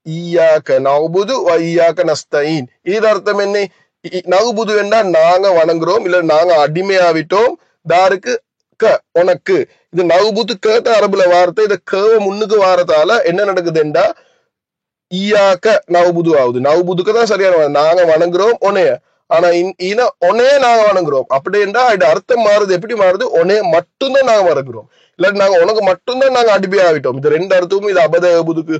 ஈயாக்க நவுபுது ஈயாக்க நஸ்தீன் இது அர்த்தம் என்ன இ- நகுபுது என்றால் நாங்க வணங்குறோம் இல்ல நாங்க அடிமையாவிட்டோம் தாருக்கு க உனக்கு இது நகுபுது கேட்ட அரபுல வார்த்தை இந்த கேவ முன்னுக்கு வாரத்தால என்ன நடக்குதுண்டா ஈயாக்க நவுபுது ஆகுது நவுபுதுக்கு தான் சரியான வார்த்தை. நாங்க வணங்குறோம் உனைய ஆனா இன்- இன உனைய நாங்க வணங்குறோம் அப்படின்றா இது அர்த்தம் மாறுது எப்படி மாறுது உனைய மட்டும்தான் நாங்க வணங்குறோம் இல்லாட்டி நாங்க உனக்கு மட்டும்தான் நாங்க அடிமையாவிட்டோம் இது ரெண்டு அர்த்தமும் இது அபத புதுக்கு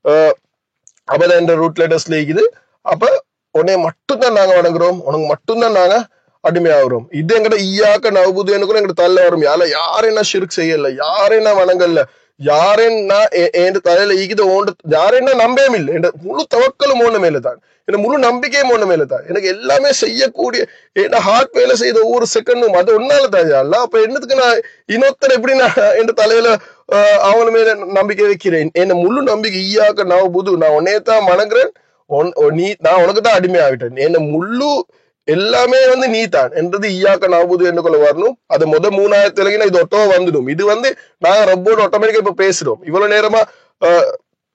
அபத என்ற ரூட் லெட்டர்ஸ்ல இருக்குது அப்ப உன்னைய மட்டும்தான் நாங்க வணங்குறோம் உனக்கு மட்டும்தான் நாங்க அடிமையாகிறோம் இது எங்கட ஈயாக்க நவபுது கூட எங்கிட்ட தள்ள வரும் யார யாரையும் நான் ஷிர்க் செய்யல யாரையும் நான் வணங்கல யாரையும் நான் எ- என் தலையில ஈகித ஓண்டு யாரையும் நான் நம்பவே இல்லை என் முழு தவக்கலும் ஓன மேல தான் என் முழு நம்பிக்கையும் ஓன மேல தான் எனக்கு எல்லாமே செய்யக்கூடிய என் ஹார்ட் வேலை செய்த ஒவ்வொரு செகண்டும் அது ஒன்னால தான் அல்ல அப்ப என்னத்துக்கு நான் இன்னொருத்தர் எப்படி நான் என் தலையில ஆஹ், அவன் மேல நம்பிக்கை வைக்கிறேன் என்ன முழு நம்பிக்கை ஈயாக்க நவபுது நான் உன்னைய தான் வணங்குறேன் உன்- உன் நீ நான் உனக்கு தான் அடிமையாகிட்டேன் என்ன முள்ளு எல்லாமே வந்து நீ தான் என்றது ஈயாக்க நாபுது என்று கொள்ள வரணும் அது முத மூணாயிரத்தி இலங்கின இது ஒட்டோ வந்துடும் இது வந்து நாங்க ரப்போடு ஆட்டோமேட்டிக்கா இப்ப பேசுறோம் இவ்வளவு நேரமா ஆஹ்,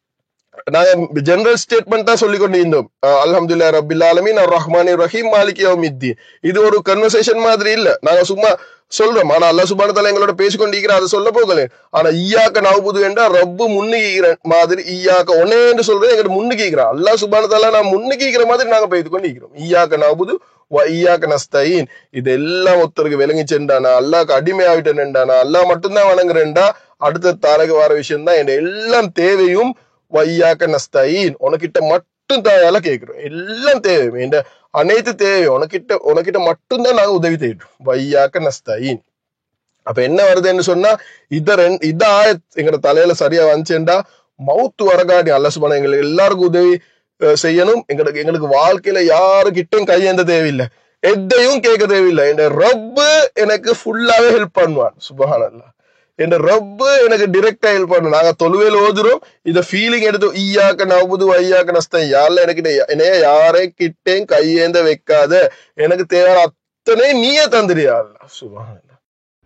நாங்க ஜெனரல் ஸ்டேட்மெண்ட் தான் சொல்லி கொண்டு இருந்தோம் அல்ஹம்துல்லா ரபில் ஆலமீன் அர் ரஹ்மான் ரஹீம் மாலிக் யௌமித்தீன் இது ஒரு கன்வர்சேஷன் மாதிரி இல்ல நாங்க சும்மா சொல்றோம் ஆனா அல்லாஹ் சுப்ஹானஹு தஆலா எங்களோட பேசிக்கொண்டிருக்கிற அதை சொல்ல போகல ஆனா ஈயாக்க நவுபுது என்றா ரப்பு முன்னுகிற மாதிரி ஈயாக்க ஒன்னே என்று சொல்றது எங்கிட்ட முன்னுகிக்கிறான் அல்லாஹ் சுப்ஹானஹு தஆலா நான் முன்னுகிக்கிற மாதிரி நாங்க பேசி கொண்டு இருக்கிறோம் ஈயாக்க நவுபுது வ ஈயாக்க நஸ்தீன் இது எல்லாம் ஒருத்தருக்கு விளங்கி சென்றானா அல்லாஹ்க்கு அடிமை ஆகிட்டேன்டா அல்லாஹ் மட்டும்தான் வணங்குறேன்டா அடுத்த தாரக வர விஷயம் தான் என் எல்லாம் தேவையும் வையாக்க நஸ்தீன் உனக்கிட்ட மட்டும் தாயால கேட்கிறோம் எல்லாம் தேவை என் அனைத்து தேவை உனக்கிட்ட உனக்கிட்ட மட்டும்தான் நாங்க உதவி தேடுறோம் வையாக்க நஸ்தீன் அப்ப என்ன வருதுன்னு சொன்னா இத ரெண்டு இத ஆயத் எங்கட தலையில சரியா வந்துச்சேன்டா மவுத்து வரகாட்டி அல்ல சுபான எங்களுக்கு எல்லாருக்கும் உதவி அஹ், செய்யணும் எங்களுக்கு எங்களுக்கு வாழ்க்கையில யாருக்கிட்டும் கையேந்த தேவையில்லை எதையும் கேட்க தேவையில்லை என் ரப்பு எனக்கு ஃபுல்லாவே ஹெல்ப் பண்ணுவான் சுபஹானல்லா என் ரப்பு எனக்கு டிரெக்டா ஹெல்ப் பண்ணும் நாங்க தொழுவேல் ஓதுறோம் இத ஃபீலிங் எடுத்து ஈயாக்க நவுது ஐயாக்க நஸ்தம் யாரில் எனக்கு இதை- என்னைய யாரே கிட்டேயும் கையேந்த வைக்காத எனக்கு தேவையான அத்தனை நீயே தந்துறியா சுபஹானல்லா